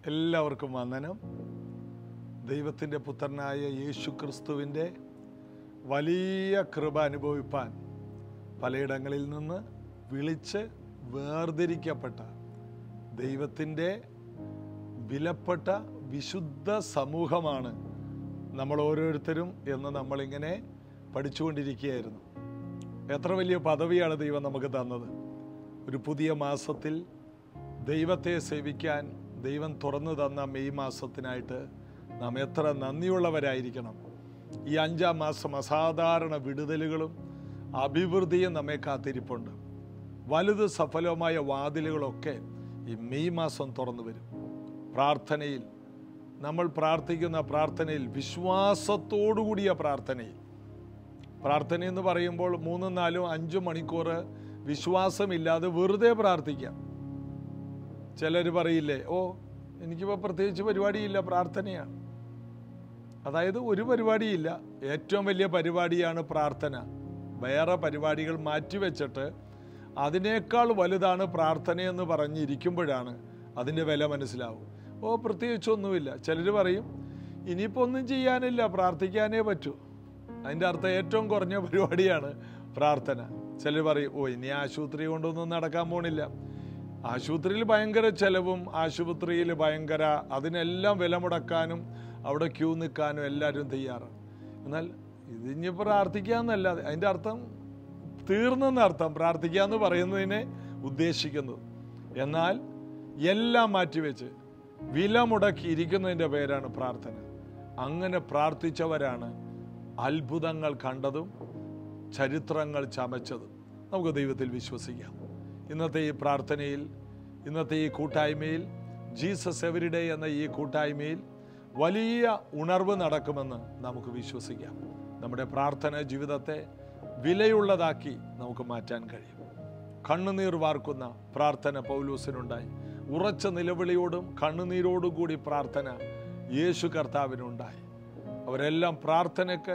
എല്ലാവർക്കും വന്ദനം ദൈവത്തിൻ്റെ പുത്രനായ യേശു ക്രിസ്തുവിൻ്റെ വലിയ കൃപ അനുഭവിപ്പാൻ പലയിടങ്ങളിൽ നിന്ന് വിളിച്ച് വേർതിരിക്കപ്പെട്ട ദൈവത്തിൻ്റെ വിലപ്പെട്ട വിശുദ്ധ സമൂഹമാണ് നമ്മൾ ഓരോരുത്തരും എന്ന് നമ്മളിങ്ങനെ പഠിച്ചുകൊണ്ടിരിക്കുകയായിരുന്നു എത്ര വലിയ പദവിയാണ് ദൈവം നമുക്ക് തന്നത് ഒരു പുതിയ മാസത്തിൽ ദൈവത്തെ സേവിക്കാൻ ദൈവം തുറന്നു തന്ന മെയ് മാസത്തിനായിട്ട് നാം എത്ര നന്ദിയുള്ളവരായിരിക്കണം ഈ അഞ്ചാം മാസം അസാധാരണ വിടുതലുകളും അഭിവൃദ്ധിയും നമ്മെ കാത്തിരിപ്പുണ്ട് വലുത് സഫലമായ വാതിലുകളൊക്കെ ഈ മെയ് മാസം തുറന്നു വരും പ്രാർത്ഥനയിൽ നമ്മൾ പ്രാർത്ഥിക്കുന്ന പ്രാർത്ഥനയിൽ വിശ്വാസത്തോടുകൂടിയ പ്രാർത്ഥനയിൽ പ്രാർത്ഥന എന്ന് പറയുമ്പോൾ മൂന്നും നാലും അഞ്ചും മണിക്കൂർ വിശ്വാസമില്ലാതെ വെറുതെ പ്രാർത്ഥിക്കാം ചിലർ പറയില്ലേ ഓ എനിക്കിപ്പോൾ പ്രത്യേകിച്ച് പരിപാടിയില്ല പ്രാർത്ഥനയാണ് അതായത് ഒരു പരിപാടിയില്ല ഏറ്റവും വലിയ പരിപാടിയാണ് പ്രാർത്ഥന വേറെ പരിപാടികൾ മാറ്റിവെച്ചിട്ട് അതിനേക്കാൾ വലുതാണ് പ്രാർത്ഥനയെന്ന് പറഞ്ഞിരിക്കുമ്പോഴാണ് അതിൻ്റെ വില മനസ്സിലാവും ഓ പ്രത്യേകിച്ചൊന്നുമില്ല ചിലർ പറയും ഇനിയിപ്പോൾ ഒന്നും ചെയ്യാനില്ല പ്രാർത്ഥിക്കാനേ പറ്റൂ അതിൻ്റെ അർത്ഥം ഏറ്റവും കുറഞ്ഞ പരിപാടിയാണ് പ്രാർത്ഥന ചിലർ പറയും ഓ ഇനി ആശുപത്രി കൊണ്ടൊന്നും നടക്കാൻ പോണില്ല ആശുപത്രിയിൽ ഭയങ്കര ചെലവും ആശുപത്രിയിൽ ഭയങ്കര അതിനെല്ലാം വില മുടക്കാനും അവിടെ ക്യൂ നിൽക്കാനും എല്ലാവരും തയ്യാറാണ് എന്നാൽ ഇതിഞ്ഞ് പ്രാർത്ഥിക്കാന്നല്ല അതിൻ്റെ അർത്ഥം തീർന്നെന്ന് അർത്ഥം പ്രാർത്ഥിക്കുക എന്ന് പറയുന്നതിനെ ഉദ്ദേശിക്കുന്നത് എന്നാൽ എല്ലാം മാറ്റിവെച്ച് വില മുടക്കി ഇരിക്കുന്നതിൻ്റെ പേരാണ് പ്രാർത്ഥന അങ്ങനെ പ്രാർത്ഥിച്ചവരാണ് അത്ഭുതങ്ങൾ കണ്ടതും ചരിത്രങ്ങൾ ചമച്ചതും നമുക്ക് ദൈവത്തിൽ വിശ്വസിക്കാം ഇന്നത്തെ ഈ പ്രാർത്ഥനയിൽ ഇന്നത്തെ ഈ കൂട്ടായ്മയിൽ ജീസസ് എവരിഡേ എന്ന ഈ കൂട്ടായ്മയിൽ വലിയ ഉണർവ് നടക്കുമെന്ന് നമുക്ക് വിശ്വസിക്കാം നമ്മുടെ പ്രാർത്ഥന ജീവിതത്തെ വിലയുള്ളതാക്കി നമുക്ക് മാറ്റാൻ കഴിയും കണ്ണുനീർ വാർക്കുന്ന പ്രാർത്ഥന പൗലൂസിനുണ്ടായി ഉറച്ച നിലവിളിയോടും കണ്ണുനീരോടും കൂടി പ്രാർത്ഥന യേശു കർത്താവിനുണ്ടായി അവരെല്ലാം പ്രാർത്ഥനയ്ക്ക്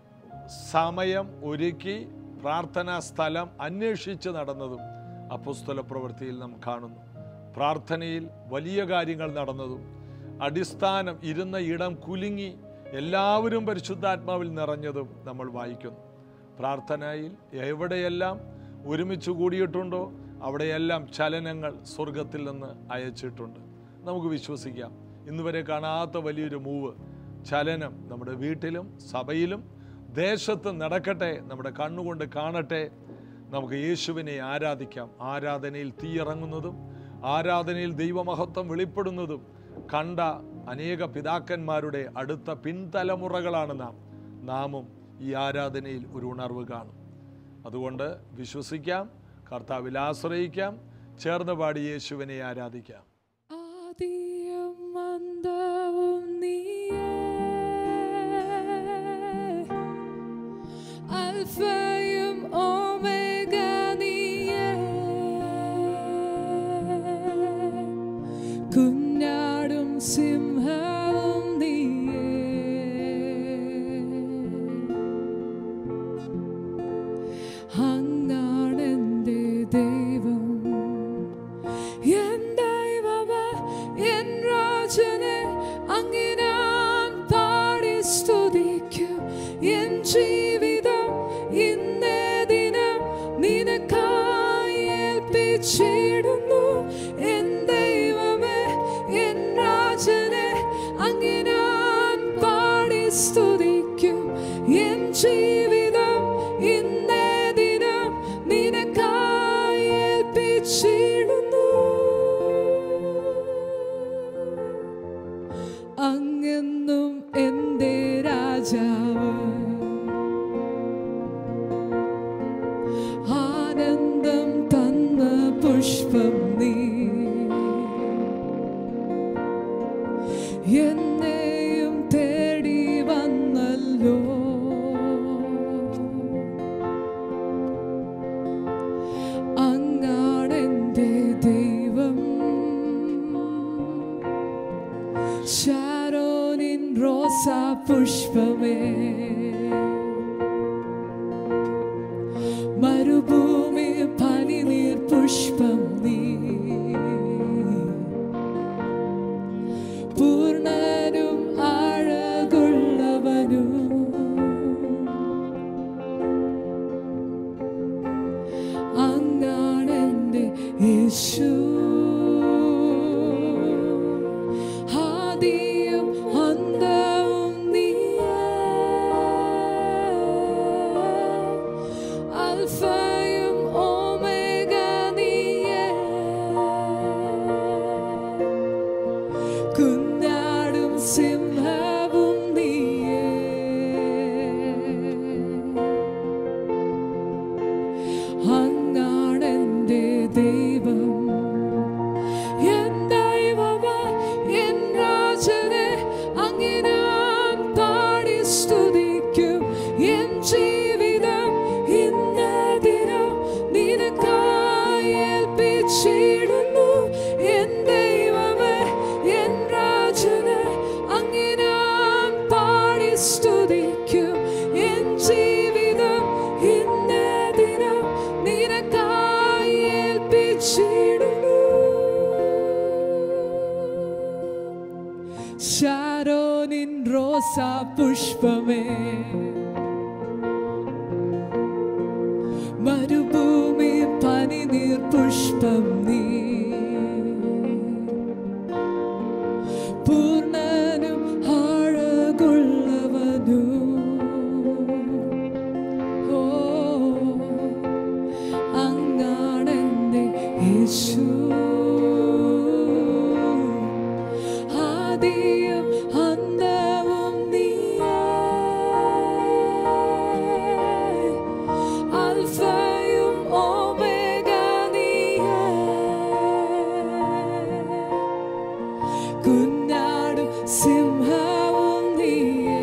സമയം ഒരുക്കി പ്രാർത്ഥനാ സ്ഥലം അന്വേഷിച്ച് നടന്നതും അപ്പുസ്തല പ്രവൃത്തിയിൽ നാം കാണുന്നു പ്രാർത്ഥനയിൽ വലിയ കാര്യങ്ങൾ നടന്നതും അടിസ്ഥാനം ഇരുന്ന ഇടം കുലുങ്ങി എല്ലാവരും പരിശുദ്ധാത്മാവിൽ നിറഞ്ഞതും നമ്മൾ വായിക്കുന്നു പ്രാർത്ഥനയിൽ എവിടെയെല്ലാം ഒരുമിച്ച് കൂടിയിട്ടുണ്ടോ അവിടെയെല്ലാം ചലനങ്ങൾ സ്വർഗത്തിൽ നിന്ന് അയച്ചിട്ടുണ്ട് നമുക്ക് വിശ്വസിക്കാം ഇന്നുവരെ കാണാത്ത വലിയൊരു മൂവ് ചലനം നമ്മുടെ വീട്ടിലും സഭയിലും ദേശത്ത് നടക്കട്ടെ നമ്മുടെ കണ്ണുകൊണ്ട് കാണട്ടെ നമുക്ക് യേശുവിനെ ആരാധിക്കാം ആരാധനയിൽ തീയിറങ്ങുന്നതും ആരാധനയിൽ ദൈവമഹത്വം വെളിപ്പെടുന്നതും കണ്ട അനേക പിതാക്കന്മാരുടെ അടുത്ത പിൻതലമുറകളാണ് നാം നാമും ഈ ആരാധനയിൽ ഒരു ഉണർവ് കാണും അതുകൊണ്ട് വിശ്വസിക്കാം കർത്താവിൽ ആശ്രയിക്കാം ചേർന്ന് പാടി യേശുവിനെ ആരാധിക്കാം ആദിയും അന്തവും നീയേ അൽഫയും ഓമേഗ നീയേ കുഞ്ഞാടും സിംഹവും നീയേ അങ്ങാണെന്റെ ദൈവം എൻ ദൈവമേ, എൻ രാജനെ അങ്ങേ ഞാൻ പാടി സ്തുതിക്കും. എൻ ജീവിതം ഇന്നേ ദിനം നിനക്കായി ഏൽപ്പിച്ചിടുന്നു. എൻ ദൈവമേ, എൻ രാജനെ അങ്ങേ ഞാൻ പാടി സ്തുതിക്കും. എൻ ജീവിതം ഇന്നേ ദിനം നിനക്കായി ഏൽപ്പിച്ചിടുന്നു അങ്ങെന്നും എൻ്റെ രാജാവ് ആനന്ദം തന്ന പുഷ്പം നീ എന്നെയും തേടി വന്നല്ലോ അങ്ങാണെന്റെ ദൈവം ഷാരോനിൻ റോസാ പുഷ്പമേ മരുഭൂമി പനിനീർ പുഷ്പം നീ ഷാരോനിൻ റോസാ പുഷ്പമേ മരുഭൂമി പനിനീർ പുഷ്പം നീ പൂർണ്ണനും ആഴകുള്ളവനു ഓ അങ്ങാണെന്റെ യേശു ആദിയും അന്തവും നീയേ അൽഫയും ഓമേഗ നീയേ കുഞ്ഞാടും സിംഹവും നീയേ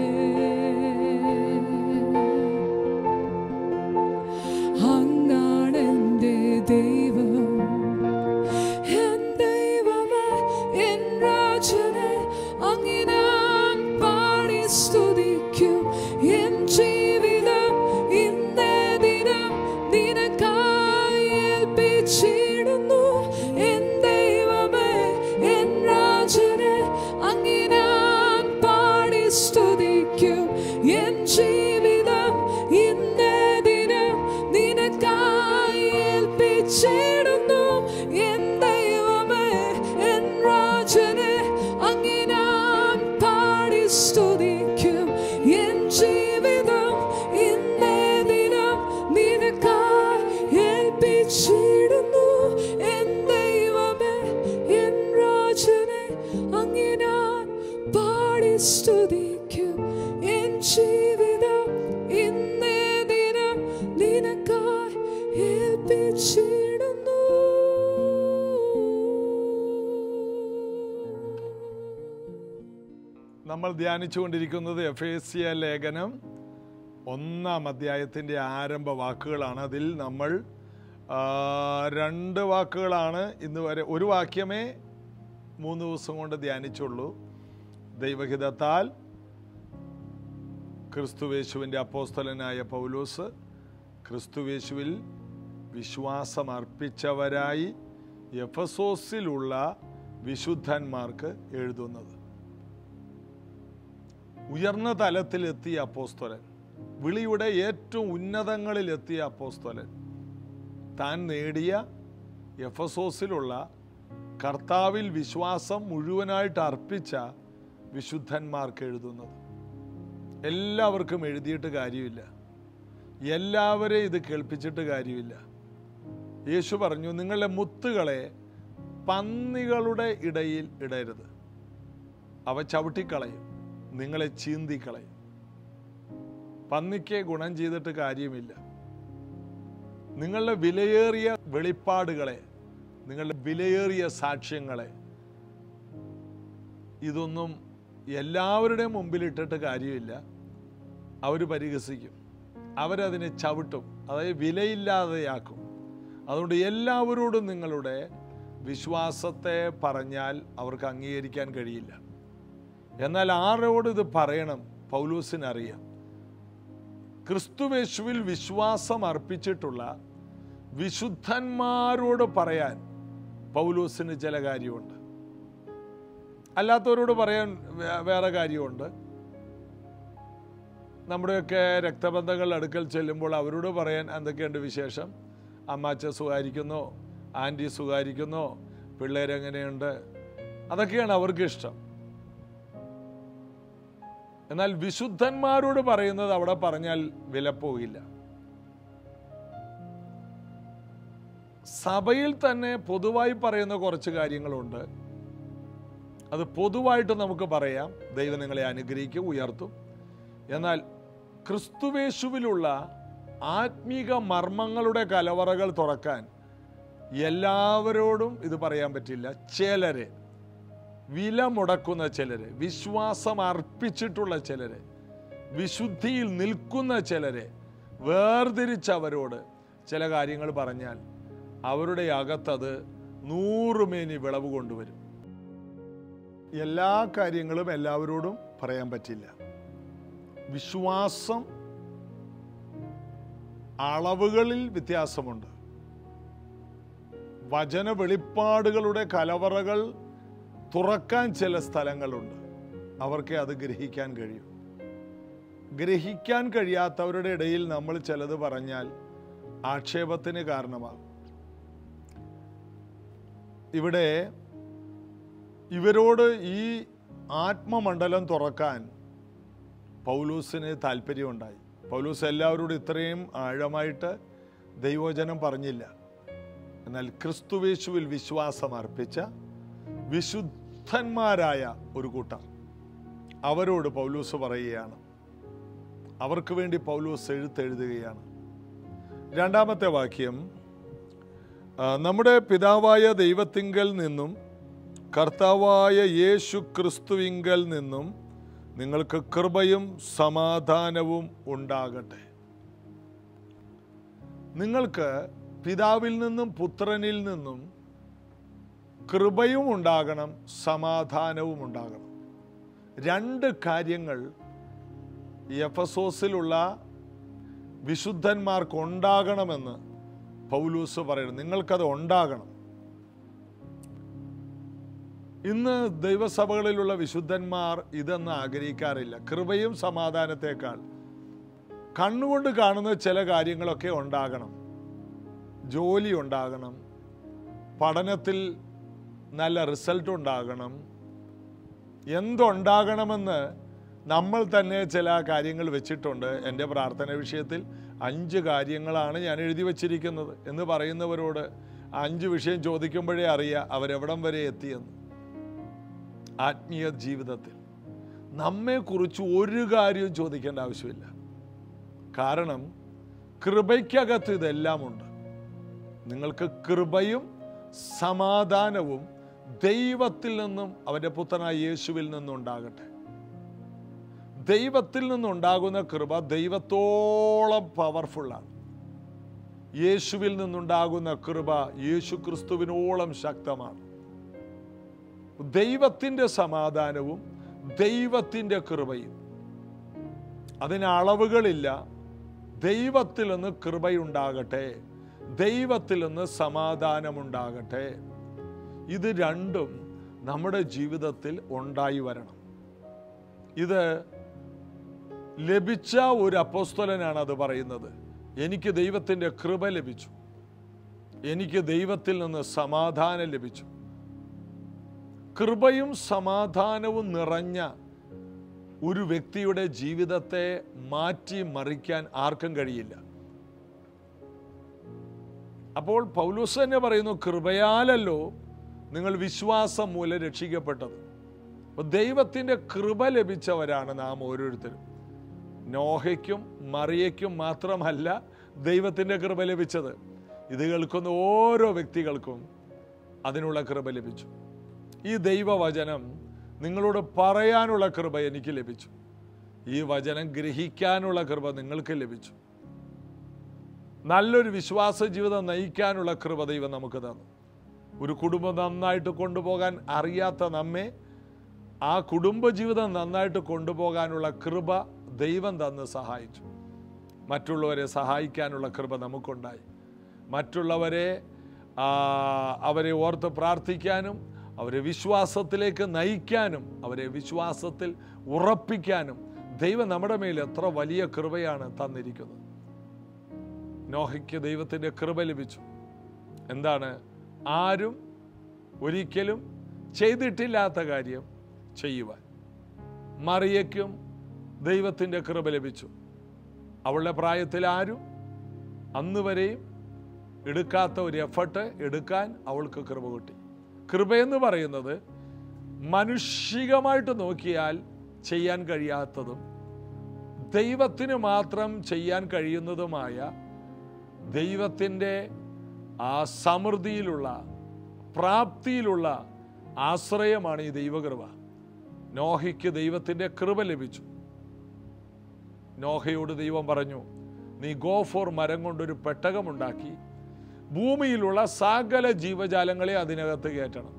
അങ്ങാണെന്റെ ദൈവം എൻ ദൈവമേ എൻ രാജനെ അങ്ങിനാൻ പാടി സ്തുതിക്കും എൻ ജീവിതം ഇന്നേ ദിനം നിനക്കായി ഏൽപ്പിച്ചിടുന്നു എൻ ദൈവമേ എൻ രാജനെ അങ്ങിനാൻ പാടി സ്തുതിക്കും എൻ ജീവിതം ഇന്നേ ദിനം നിനക്കായി ഏൽപ്പിച്ചിടുന്നു എൻ ദൈവമേ എൻ രാജനെ അങ്ങിനാൻ പാടി സ്തുതിക്കും എൻ ജീവിതം ഇന്നേ ദിനം നിനക്കായി ഏൽപ്പിച്ചിടുന്നു എൻ ദൈവമേ എൻ രാജനെ അങ്ങിനാൻ പാടി സ്തുതിക്കും എൻ ജീവിതം ഇന്നേ ദിനം നിനക്കായി ഏൽപ്പിച്ചിടുന്നു നമ്മൾ ധ്യാനിച്ചുകൊണ്ടിരിക്കുന്നത് എഫേസ്യ ലേഖനം ഒന്നാം അധ്യായത്തിൻ്റെ ആരംഭ വാക്കുകളാണ് അതിൽ നമ്മൾ ആ, രണ്ട് വാക്കുകളാണ് ഇന്ന് വരെ ഒരു വാക്യമേ മൂന്ന് ദിവസം കൊണ്ട് ധ്യാനിച്ചുള്ളൂ ദൈവഹിതത്താൽ ക്രിസ്തുവേശുവിൻ്റെ അപ്പോസ്തലനായ പൗലോസ് ക്രിസ്തുവേശുവിൽ വിശ്വാസം അർപ്പിച്ചവരായി എഫസോസിലുള്ള വിശുദ്ധന്മാർക്ക് എഴുതുന്നത് ഉയർന്ന തലത്തിലെത്തിയ അപ്പോസ്തലൻ വിളിയുടെ ഏറ്റവും ഉന്നതങ്ങളിലെത്തിയ അപ്പോസ്തലൻ താൻ നേടിയ എഫസോസിലുള്ള കർത്താവിൽ വിശ്വാസം മുഴുവനായിട്ട് അർപ്പിച്ച വിശുദ്ധന്മാർക്ക് എഴുതുന്നത് എല്ലാവർക്കും എഴുതിയിട്ട് കാര്യമില്ല എല്ലാവരെയും ഇത് കേൾപ്പിച്ചിട്ട് കാര്യമില്ല യേശു പറഞ്ഞു നിങ്ങളുടെ മുത്തുകളെ പന്നികളുടെ ഇടയിൽ ഇടരുത് അവ ചവിട്ടിക്കളയും നിങ്ങളെ ചീന്തിക്കളയും പന്നിക്ക് ഗുണം ചെയ്തിട്ട് കാര്യമില്ല നിങ്ങളുടെ വിലയേറിയ വെളിപ്പാടുകളെ നിങ്ങളുടെ വിലയേറിയ സാക്ഷ്യങ്ങളെ ഇതൊന്നും എല്ലാവരുടെയും മുമ്പിൽ ഇട്ടിട്ട് കാര്യമില്ല അവർ പരിഹസിക്കും അവരതിനെ ചവിട്ടും അതായത് വിലയില്ലാതെയാക്കും അതുകൊണ്ട് എല്ലാവരോടും നിങ്ങളുടെ വിശ്വാസത്തെ പറഞ്ഞാൽ അവർക്ക് അംഗീകരിക്കാൻ കഴിയില്ല എന്നാൽ ആരോട് ഇത് പറയണം പൗലൂസിനറിയാം ക്രിസ്തുവേശുവിൽ വിശ്വാസം അർപ്പിച്ചിട്ടുള്ള വിശുദ്ധന്മാരോട് പറയാൻ പൗലൂസിന് ചില കാര്യമുണ്ട് അല്ലാത്തവരോട് പറയാൻ വേ- വേറെ കാര്യമുണ്ട് നമ്മുടെയൊക്കെ രക്തബന്ധങ്ങൾ അടുക്കൽ ചെല്ലുമ്പോൾ അവരോട് പറയാൻ എന്തൊക്കെയുണ്ട് വിശേഷം അമ്മാച്ച സുഖാരിക്കുന്നോ ആൻറ്റി സുഖാരിക്കുന്നോ പിള്ളേരെങ്ങനെയുണ്ട് അതൊക്കെയാണ് അവർക്ക് ഇഷ്ടം എന്നാൽ വിശുദ്ധന്മാരോട് പറയുന്നത് അവിടെ പറഞ്ഞാൽ വിലപ്പോകില്ല സഭയിൽ തന്നെ പൊതുവായി പറയുന്ന കുറച്ച് കാര്യങ്ങളുണ്ട് അത് പൊതുവായിട്ട് നമുക്ക് പറയാം ദൈവം നിങ്ങളെ അനുഗ്രഹിക്കും ഉയർത്തും എന്നാൽ ക്രിസ്തുവേശുവിലുള്ള ആത്മീക മർമ്മങ്ങളുടെ കലവറകൾ തുറക്കാൻ എല്ലാവരോടും ഇത് പറയാൻ പറ്റില്ല ചിലരെ വില മുടക്കുന്ന ചിലര് വിശ്വാസം അർപ്പിച്ചിട്ടുള്ള ചിലര് വിശുദ്ധിയിൽ നിൽക്കുന്ന ചിലരെ വേർതിരിച്ചവരോട് ചില കാര്യങ്ങൾ പറഞ്ഞാൽ അവരുടെ അകത്തത് നൂറുമേനി വിളവ് കൊണ്ടുവരും എല്ലാ കാര്യങ്ങളും എല്ലാവരോടും പറയാൻ പറ്റില്ല വിശ്വാസം അളവുകളിൽ വ്യത്യാസമുണ്ട് വചന വെളിപ്പാടുകളുടെ കലവറകൾ തുറക്കാൻ ചില സ്ഥലങ്ങളുണ്ട് അവർക്ക് അത് ഗ്രഹിക്കാൻ കഴിയും ഗ്രഹിക്കാൻ കഴിയാത്തവരുടെ ഇടയിൽ നമ്മൾ ചിലത് പറഞ്ഞാൽ ആക്ഷേപത്തിന് കാരണമാകും ഇവിടെ ഇവരോട് ഈ ആത്മമണ്ഡലം തുറക്കാൻ പൗലൂസിന് താല്പര്യമുണ്ടായി പൗലൂസ് എല്ലാവരോടും ഇത്രയും ആഴമായിട്ട് ദൈവവചനം പറഞ്ഞില്ല എന്നാൽ ക്രിസ്തുവേശുവിൽ വിശ്വാസം അർപ്പിച്ച വിശുദ്ധന്മാരായ ഒരു കൂട്ടർ അവരോട് പൗലൂസ് പറയുകയാണ് അവർക്ക് വേണ്ടി പൗലൂസ് എഴുത്തെഴുതുകയാണ് രണ്ടാമത്തെ വാക്യം ആ, നമ്മുടെ പിതാവായ ദൈവത്തിങ്കൽ നിന്നും കർത്താവായ യേശു ക്രിസ്തുവിങ്കൽ നിന്നും നിങ്ങൾക്ക് കൃപയും സമാധാനവും ഉണ്ടാകട്ടെ നിങ്ങൾക്ക് പിതാവിൽ നിന്നും പുത്രനിൽ നിന്നും കൃപയും ഉണ്ടാകണം സമാധാനവും ഉണ്ടാകണം രണ്ട് കാര്യങ്ങൾ ഈ എഫസോസിലുള്ള വിശുദ്ധന്മാർക്ക് ഉണ്ടാകണമെന്ന് പൗലൂസ് പറയുന്നു നിങ്ങൾക്കത് ഉണ്ടാകണം ഇന്ന് ദൈവസഭകളിലുള്ള വിശുദ്ധന്മാർ ഇതെന്ന് ആഗ്രഹിക്കാറില്ല കൃപയും സമാധാനത്തേക്കാൾ കണ്ണുകൊണ്ട് കാണുന്ന ചില കാര്യങ്ങളൊക്കെ ഉണ്ടാകണം ജോലി ഉണ്ടാകണം പഠനത്തിൽ നല്ല റിസൾട്ട് ഉണ്ടാകണം എന്തുണ്ടാകണമെന്ന് നമ്മൾ തന്നെ ചില കാര്യങ്ങൾ വെച്ചിട്ടുണ്ട് എൻ്റെ പ്രാർത്ഥന വിഷയത്തിൽ അഞ്ച് കാര്യങ്ങളാണ് ഞാൻ എഴുതി വച്ചിരിക്കുന്നത് എന്ന് പറയുന്നവരോട് ആ അഞ്ച് വിഷയം ചോദിക്കുമ്പോഴേ അറിയാം അവരെവിടം വരെ എത്തിയെന്ന് ആത്മീയ ജീവിതത്തിൽ നമ്മെക്കുറിച്ച് ഒരു കാര്യവും ചോദിക്കേണ്ട ആവശ്യമില്ല കാരണം കൃപയ്ക്കകത്ത് ഇതെല്ലാം ഉണ്ട് നിങ്ങൾക്ക് കൃപയും സമാധാനവും ദൈവത്തിൽ നിന്നും അവൻ്റെ പുത്രനായ യേശുവിൽ നിന്നും ഉണ്ടാകട്ടെ ദൈവത്തിൽ നിന്നുണ്ടാകുന്ന കൃപ ദൈവത്തോളം പവർഫുള്ളാണ് യേശുവിൽ നിന്നുണ്ടാകുന്ന കൃപ യേശു ക്രിസ്തുവിനോളം ശക്തമാണ് ദൈവത്തിൻ്റെ സമാധാനവും ദൈവത്തിൻ്റെ കൃപയും അതിന് അളവുകളില്ല ദൈവത്തിൽ നിന്ന് കൃപയുണ്ടാകട്ടെ ദൈവത്തിൽ നിന്ന് സമാധാനമുണ്ടാകട്ടെ ഇത് രണ്ടും നമ്മുടെ ജീവിതത്തിൽ ഉണ്ടായി വരണം ഇത് ലഭിച്ച ഒരു അപ്പോസ്തലനാണ് അത് പറയുന്നത് എനിക്ക് ദൈവത്തിൻ്റെ കൃപ ലഭിച്ചു എനിക്ക് ദൈവത്തിൽ നിന്ന് സമാധാനം ലഭിച്ചു കൃപയും സമാധാനവും നിറഞ്ഞ ഒരു വ്യക്തിയുടെ ജീവിതത്തെ മാറ്റി മറിക്കാൻ ആർക്കും കഴിയില്ല അപ്പോൾ പൗലൂസ് തന്നെ പറയുന്നു കൃപയാലല്ലോ നിങ്ങൾ വിശ്വാസം മൂലം രക്ഷിക്കപ്പെട്ടത് അപ്പൊ ദൈവത്തിന്റെ കൃപ ലഭിച്ചവരാണ് നാം ഓരോരുത്തരും നോഹയ്ക്കും മറിയയ്ക്കും മാത്രമല്ല ദൈവത്തിന്റെ കൃപ ലഭിച്ചത് ഇത് കേൾക്കുന്ന ഓരോ വ്യക്തികൾക്കും അതിനുള്ള കൃപ ലഭിച്ചു ഈ ദൈവവചനം നിങ്ങളോട് പറയാനുള്ള കൃപ എനിക്ക് ലഭിച്ചു ഈ വചനം ഗ്രഹിക്കാനുള്ള കൃപ നിങ്ങൾക്ക് ലഭിച്ചു നല്ലൊരു വിശ്വാസ ജീവിതം നയിക്കാനുള്ള കൃപ ദൈവം നമുക്ക് തന്നു ഒരു കുടുംബം നന്നായിട്ട് കൊണ്ടുപോകാൻ അറിയാത്ത നമ്മെ ആ കുടുംബജീവിതം നന്നായിട്ട് കൊണ്ടുപോകാനുള്ള കൃപ ദൈവം തന്ന് സഹായിച്ചു മറ്റുള്ളവരെ സഹായിക്കാനുള്ള കൃപ നമുക്കുണ്ടായി മറ്റുള്ളവരെ ആ, അവരെ ഓർത്ത് പ്രാർത്ഥിക്കാനും അവരെ വിശ്വാസത്തിലേക്ക് നയിക്കാനും അവരെ വിശ്വാസത്തിൽ ഉറപ്പിക്കാനും ദൈവം നമ്മുടെ മേൽ എത്ര വലിയ കൃപയാണ് തന്നിരിക്കുന്നത് നോഹയ്ക്ക് ദൈവത്തിൻ്റെ കൃപ ലഭിച്ചു എന്താണ് ആരും ഒരിക്കലും ചെയ്തിട്ടില്ലാത്ത കാര്യം ചെയ്യുവാൻ മറിയയ്ക്കും ദൈവത്തിൻ്റെ കൃപ ലഭിച്ചു അവളുടെ പ്രായത്തിൽ ആരും അന്ന് വരെയും എടുക്കാത്ത ഒരു എഫർട്ട് എടുക്കാൻ അവൾക്ക് കൃപ കിട്ടി കൃപയെന്ന് പറയുന്നത് മനുഷികമായിട്ട് നോക്കിയാൽ ചെയ്യാൻ കഴിയാത്തതും ദൈവത്തിന് മാത്രം ചെയ്യാൻ കഴിയുന്നതുമായ ദൈവത്തിൻ്റെ ആ സമൃദ്ധിയിലുള്ള പ്രാപ്തിയിലുള്ള ആശ്രയമാണ് ഈ ദൈവകൃപ നോഹയ്ക്ക് ദൈവത്തിൻ്റെ കൃപ ലഭിച്ചു നോഹയോട് ദൈവം പറഞ്ഞു നീ ഗോ ഫോർ മരം കൊണ്ടൊരു പെട്ടകമുണ്ടാക്കി ഭൂമിയിലുള്ള സകല ജീവജാലങ്ങളെ അതിനകത്ത് കയറ്റണം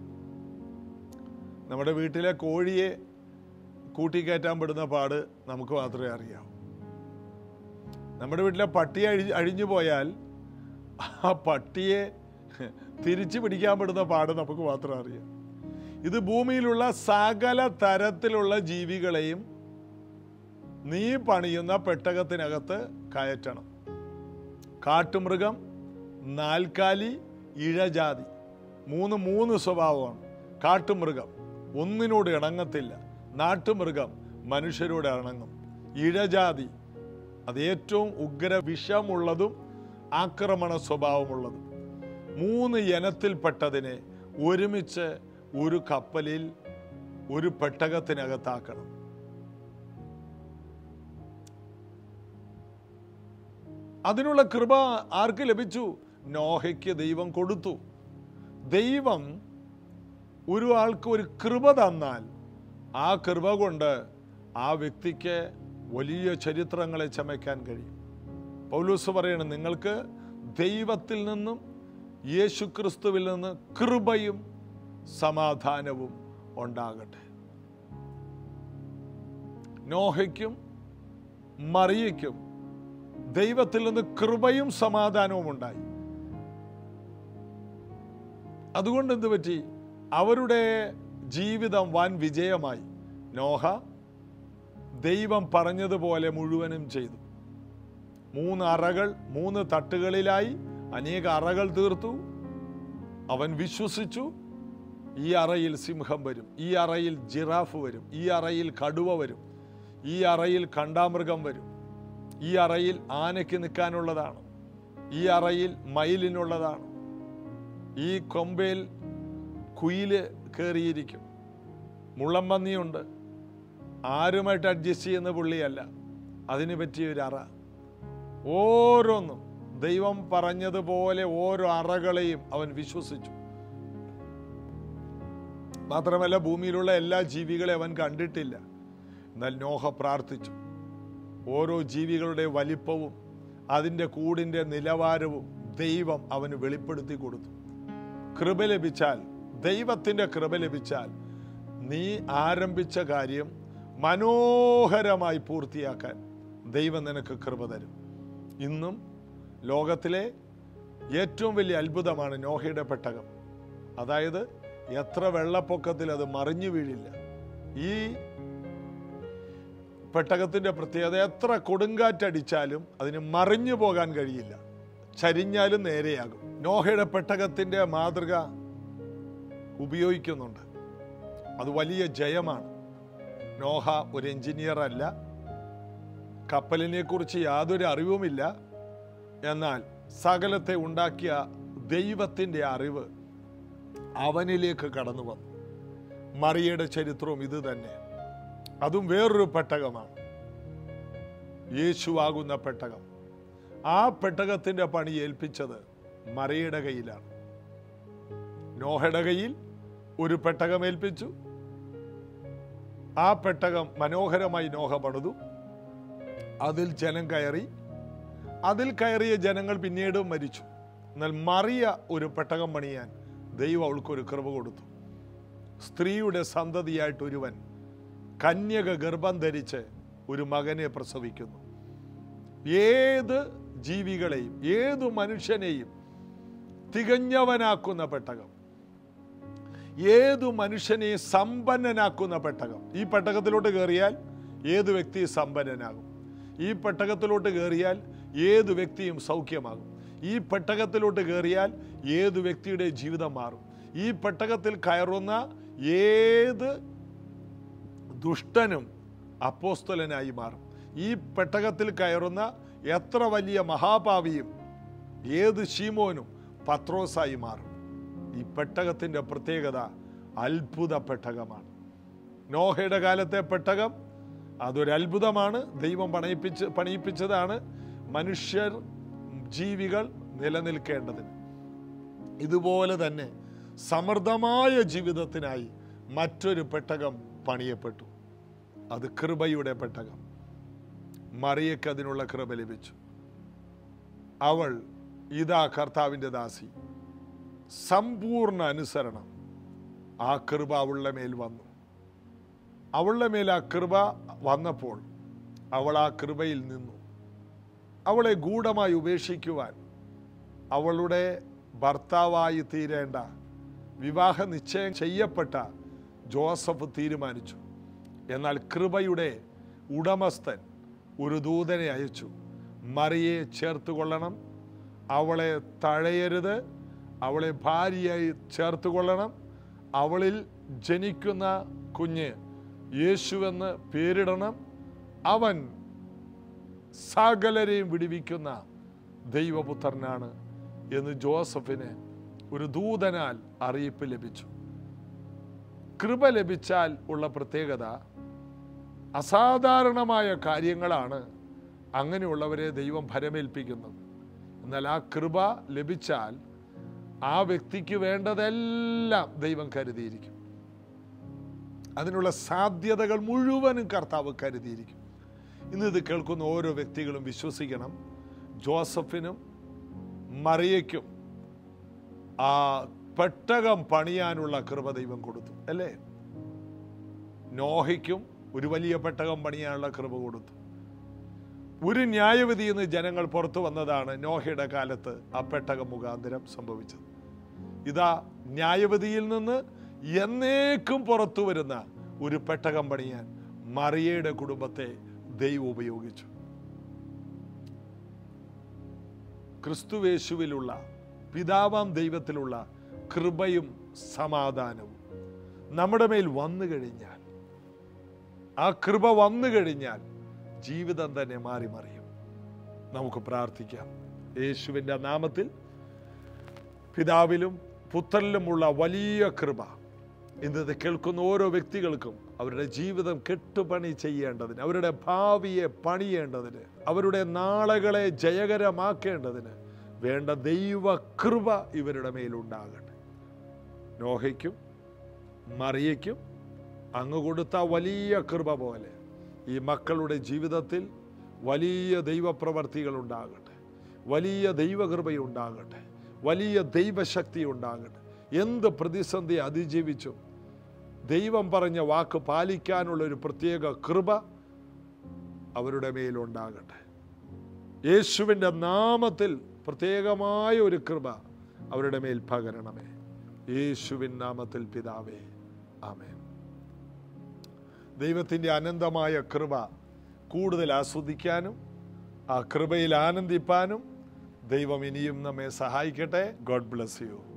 നമ്മുടെ വീട്ടിലെ കോഴിയെ കൂട്ടിക്കയറ്റാൻ പെടുന്ന പാട് നമുക്ക് മാത്രമേ അറിയാവൂ നമ്മുടെ വീട്ടിലെ പട്ടി അഴി അഴിഞ്ഞു പോയാൽ ആ പട്ടിയെ തിരിച്ചു പിടിക്കാൻ പെടുന്ന പാട് നമുക്ക് മാത്രം അറിയാം ഇത് ഭൂമിയിലുള്ള സകല തരത്തിലുള്ള ജീവികളെയും നീ പണിയുന്ന പെട്ടകത്തിനകത്ത് കയറ്റണം കാട്ടുമൃഗം നാൽക്കാലി ഇഴജാതി മൂന്ന് മൂന്ന് സ്വഭാവമാണ് കാട്ടുമൃഗം ഒന്നിനോട് ഇണങ്ങത്തില്ല നാട്ടുമൃഗം മനുഷ്യരോട് ഇണങ്ങും ഇഴജാതി അത് ഏറ്റവും ഉഗ്ര വിഷമുള്ളതും ആക്രമണ സ്വഭാവമുള്ളതും മൂന്ന് ഇനത്തിൽപ്പെട്ടതിനെ ഒരുമിച്ച് ഒരു കപ്പലിൽ ഒരു പെട്ടകത്തിനകത്താക്കണം അതിനുള്ള കൃപ ആർക്ക് ലഭിച്ചു നോഹയ്ക്ക് ദൈവം കൊടുത്തു ദൈവം ഒരു ആൾക്ക് ഒരു കൃപ തന്നാൽ ആ കൃപ കൊണ്ട് ആ വ്യക്തിക്ക് വലിയ ചരിത്രങ്ങളെ ചമയ്ക്കാൻ കഴിയും പൗലൂസ് പറയണം നിങ്ങൾക്ക് ദൈവത്തിൽ നിന്നും യേശു ക്രിസ്തുവിൽ നിന്ന് കൃപയും സമാധാനവും ഉണ്ടാകട്ടെ നോഹയ്ക്കും മറിയയ്ക്കും ദൈവത്തിൽ നിന്ന് കൃപയും സമാധാനവും ഉണ്ടായി അതുകൊണ്ട് എന്ത് പറ്റി അവരുടെ ജീവിതം വൻ വിജയമായി നോഹ ദൈവം പറഞ്ഞതുപോലെ മുഴുവനും ചെയ്തു മൂന്ന് അറകൾ മൂന്ന് തട്ടുകളിലായി അനേക അറകൾ തീർത്തു അവൻ വിശ്വസിച്ചു ഈ അറയിൽ സിംഹം വരും ഈ അറയിൽ ജിറാഫ് വരും ഈ അറയിൽ കടുവ വരും ഈ അറയിൽ കണ്ടാമൃഗം വരും ഈ അറയിൽ ആനയ്ക്ക് നിൽക്കാനുള്ളതാണ് ഈ അറയിൽ മയിലിനുള്ളതാണ് ഈ കൊമ്പയിൽ കുയില് കയറിയിരിക്കും മുള്ളമ്പന്നിയുണ്ട് ആരുമായിട്ട് അഡ്ജസ്റ്റ് ചെയ്യുന്ന പുള്ളിയല്ല അതിന് പറ്റിയ ഒരു അറ ഓരോന്നും ദൈവം പറഞ്ഞതുപോലെ ഓരോ അറകളെയും അവൻ വിശ്വസിച്ചു മാത്രമല്ല ഭൂമിയിലുള്ള എല്ലാ ജീവികളെ അവൻ കണ്ടിട്ടില്ല എന്നാൽ നോഹ പ്രാർത്ഥിച്ചു ഓരോ ജീവികളുടെ വലിപ്പവും അതിൻ്റെ കൂടിൻ്റെ നിലവാരവും ദൈവം അവന് വെളിപ്പെടുത്തി കൊടുത്തു കൃപ ലഭിച്ചാൽ ദൈവത്തിൻ്റെ കൃപ ലഭിച്ചാൽ നീ ആരംഭിച്ച കാര്യം മനോഹരമായി പൂർത്തിയാക്കാൻ ദൈവം നിനക്ക് കൃപ തരും ഇന്നും ലോകത്തിലെ ഏറ്റവും വലിയ അത്ഭുതമാണ് നോഹയുടെ പെട്ടകം അതായത് എത്ര വെള്ളപ്പൊക്കത്തിൽ അത് മറിഞ്ഞു വീഴില്ല ഈ പെട്ടകത്തിന്റെ പ്രത്യേകത എത്ര കൊടുങ്കാറ്റടിച്ചാലും അതിന് മറിഞ്ഞു പോകാൻ കഴിയില്ല ചരിഞ്ഞാലും നേരെയാകും നോഹയുടെ പെട്ടകത്തിന്റെ മാതൃക ഉപയോഗിക്കുന്നുണ്ട് അത് വലിയ ജയമാണ് നോഹ ഒരു എഞ്ചിനീയർ അല്ല കപ്പലിനെ കുറിച്ച് യാതൊരു അറിവുമില്ല എന്നാൽ സകലത്തെ ഉണ്ടാക്കിയ ദൈവത്തിൻ്റെ അറിവ് അവനിലേക്ക് കടന്നു വന്നു മറിയയുടെ ചരിത്രവും ഇത് തന്നെ അതും വേറൊരു പെട്ടകമാണ് യേശുവാകുന്ന പെട്ടകം ആ പെട്ടകത്തിന്റെ പണി ഏൽപ്പിച്ചത് മറിയയുടെ കയ്യിലാണ് നോഹയുടെ കയ്യിൽ ഒരു പെട്ടകം ഏൽപ്പിച്ചു ആ പെട്ടകം മനോഹരമായി നോഹ പണിതു അതിൽ ജനം കയറി അതിൽ കയറിയ ജനങ്ങൾ പിന്നീട് മരിച്ചു എന്നാൽ മറിയ ഒരു പെട്ടകം പണിയാൻ ദൈവം അവൾക്കൊരു കൃപ കൊടുത്തു സ്ത്രീയുടെ സന്തതിയായിട്ട് ഒരുവൻ കന്യക ഗർഭം ധരിച്ച് ഒരു മകനെ പ്രസവിക്കുന്നു ഏത് ജീവികളെയും ഏതു മനുഷ്യനെയും തികഞ്ഞവനാക്കുന്ന പെട്ടകം ഏതു മനുഷ്യനെയും സമ്പന്നനാക്കുന്ന പെട്ടകം ഈ പെട്ടകത്തിലോട്ട് കയറിയാൽ ഏത് വ്യക്തി സമ്പന്നനാകും ഈ പെട്ടകത്തിലോട്ട് കയറിയാൽ ഏത് വ്യക്തിയും സൗഖ്യമാകും ഈ പെട്ടകത്തിലോട്ട് കയറിയാൽ ഏത് വ്യക്തിയുടെ ജീവിതം മാറും ഈ പെട്ടകത്തിൽ കയറുന്ന ഏത് ദുഷ്ടനും അപ്പോസ്തലനായി മാറും ഈ പെട്ടകത്തിൽ കയറുന്ന എത്ര വലിയ മഹാപാവിയും ഏത് ശീമോനും പത്രോസായി മാറും ഈ പെട്ടകത്തിൻ്റെ പ്രത്യേകത അത്ഭുത പെട്ടകമാണ് നോഹയുടെ കാലത്തെ പെട്ടകം അതൊരു അത്ഭുതമാണ് ദൈവം പണയിപ്പിച്ച് പണിയിപ്പിച്ചതാണ് മനുഷ്യർ ജീവികൾ നിലനിൽക്കേണ്ടതിന് ഇതുപോലെ തന്നെ സമൃദ്ധമായ ജീവിതത്തിനായി മറ്റൊരു പെട്ടകം പണിയപ്പെട്ടു അത് കൃപയുടെ പെട്ടകം മറിയക്ക് അതിനുള്ള കൃപ ലഭിച്ചു അവൾ ഇതാ കർത്താവിൻ്റെ ദാസി സമ്പൂർണ്ണ അനുസരണം ആ കൃപ അവളുടെ മേൽ വന്നു അവളുടെ മേൽ ആ കൃപ വന്നപ്പോൾ അവൾ ആ കൃപയിൽ നിന്നു അവളെ ഗൂഢമായി ഉപേക്ഷിക്കുവാൻ അവളുടെ ഭർത്താവായി തീരേണ്ട വിവാഹ നിശ്ചയം ചെയ്യപ്പെട്ട ജോസഫ് തീരുമാനിച്ചു എന്നാൽ കൃപയുടെ ഉടമസ്ഥൻ ഒരു ദൂതനെ അയച്ചു മറിയെ ചേർത്ത് കൊള്ളണം അവളെ തഴയരുത് അവളെ ഭാര്യയായി ചേർത്ത് കൊള്ളണം അവളിൽ ജനിക്കുന്ന കുഞ്ഞ് യേശുവെന്ന് പേരിടണം അവൻ സകലരെയും വിടിവിക്കുന്ന ദൈവപുത്രനാണ് എന്ന് ജോസഫിന് ഒരു ദൂതനാൽ അറിയിപ്പ് ലഭിച്ചു കൃപ ലഭിച്ചാൽ ഉള്ള പ്രത്യേകത അസാധാരണമായ കാര്യങ്ങളാണ് അങ്ങനെയുള്ളവരെ ദൈവം ഭരമേൽപ്പിക്കുന്നത് എന്നാൽ ആ കൃപ ലഭിച്ചാൽ ആ വ്യക്തിക്ക് വേണ്ടതെല്ലാം ദൈവം കരുതിയിരിക്കും അതിനുള്ള സാധ്യതകൾ മുഴുവനും കർത്താവ് കരുതിയിരിക്കും ഇന്ന് ഇത് കേൾക്കുന്ന ഓരോ വ്യക്തികളും വിശ്വസിക്കണം ജോസഫിനും മറിയയ്ക്കും ആ പെട്ടകം പണിയാനുള്ള കൃപ ദൈവം കൊടുത്തു അല്ലേ നോഹയ്ക്കും ഒരു വലിയ പെട്ടകം പണിയാനുള്ള കൃപ കൊടുത്തു ഒരു ന്യായവിധി എന്ന് ജനങ്ങൾ പുറത്തു വന്നതാണ് നോഹയുടെ കാലത്ത് ആ പെട്ടകം മുഖാന്തരം സംഭവിച്ചത് ഇതാ ന്യായവിധിയിൽ നിന്ന് എന്നേക്കും പുറത്തു വരുന്ന ഒരു പെട്ടകം പണിയാൻ മറിയയുടെ കുടുംബത്തെ ദൈവം ഉപയോഗിച്ചു ക്രിസ്തുവേശുവിലുള്ള പിതാവാം ദൈവത്തിലുള്ള കൃപയും സമാധാനവും നമ്മുടെ മേൽ വന്നു കഴിഞ്ഞാൽ ആ കൃപ വന്നു കഴിഞ്ഞാൽ ജീവിതം തന്നെ മാറി മറിയും നമുക്ക് പ്രാർത്ഥിക്കാം യേശുവിൻ്റെ നാമത്തിൽ പിതാവിലും പുത്രനിലുമുള്ള വലിയ കൃപ ഇന്നത് കേൾക്കുന്ന ഓരോ വ്യക്തികൾക്കും അവരുടെ ജീവിതം കെട്ടുപണി ചെയ്യേണ്ടതിന് അവരുടെ ഭാവിയെ പണിയേണ്ടതിന് അവരുടെ നാളുകളെ ജയകരമാക്കേണ്ടതിന് വേണ്ട ദൈവകൃപ ഇവരുടെ മേലുണ്ടാകട്ടെ നോഹയ്ക്കും മറിയയ്ക്കും അങ്ങ് കൊടുത്ത വലിയ കൃപ പോലെ ഈ മക്കളുടെ ജീവിതത്തിൽ വലിയ ദൈവപ്രവർത്തികൾ ഉണ്ടാകട്ടെ വലിയ ദൈവകൃപയുണ്ടാകട്ടെ വലിയ ദൈവശക്തി ഉണ്ടാകട്ടെ എന്ത് പ്രതിസന്ധി അതിജീവിച്ചും ദൈവം പറഞ്ഞ വാക്ക് പാലിക്കാനുള്ള ഒരു പ്രത്യേക കൃപ അവരുടെ മേലുണ്ടാകട്ടെ യേശുവിൻ്റെ നാമത്തിൽ പ്രത്യേകമായ ഒരു കൃപ അവരുടെ മേൽ പകരണമേ യേശുവിൻ നാമത്തിൽ പിതാവേ ആമേൻ ദൈവത്തിൻ്റെ അനന്തമായ കൃപ കൂടുതൽ ആസ്വദിക്കാനും ആ കൃപയിൽ ആനന്ദിപ്പാനും ദൈവം ഇനിയും നമ്മെ സഹായിക്കട്ടെ ഗോഡ് ബ്ലസ് യു